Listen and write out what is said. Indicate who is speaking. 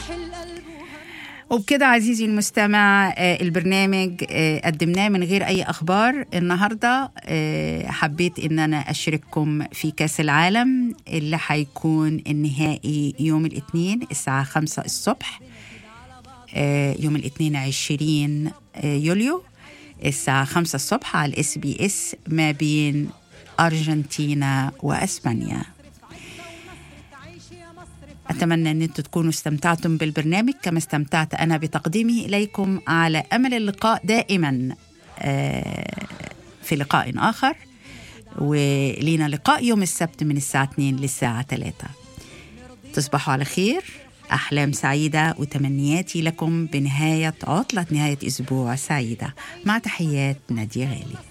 Speaker 1: وبكده عزيزي المستمع آه، البرنامج آه، قدمناه من غير أي أخبار النهاردة آه، حبيت إن أنا أشارككم في كاس العالم اللي هيكون النهائي يوم الاثنين الساعة خمسة الصبح آه، يوم الاثنين عشرين آه، يوليو الساعة خمسة الصبح على الاس بي اس ما بين أرجنتينا وأسبانيا أتمنى أن أنتم تكونوا استمتعتم بالبرنامج كما استمتعت أنا بتقديمه إليكم على أمل اللقاء دائما آه، في لقاء آخر ولينا لقاء يوم السبت من الساعة 2 للساعة 3 تصبحوا على خير أحلام سعيدة وتمنياتي لكم بنهاية عطلة نهاية أسبوع سعيدة مع تحيات نادية غالي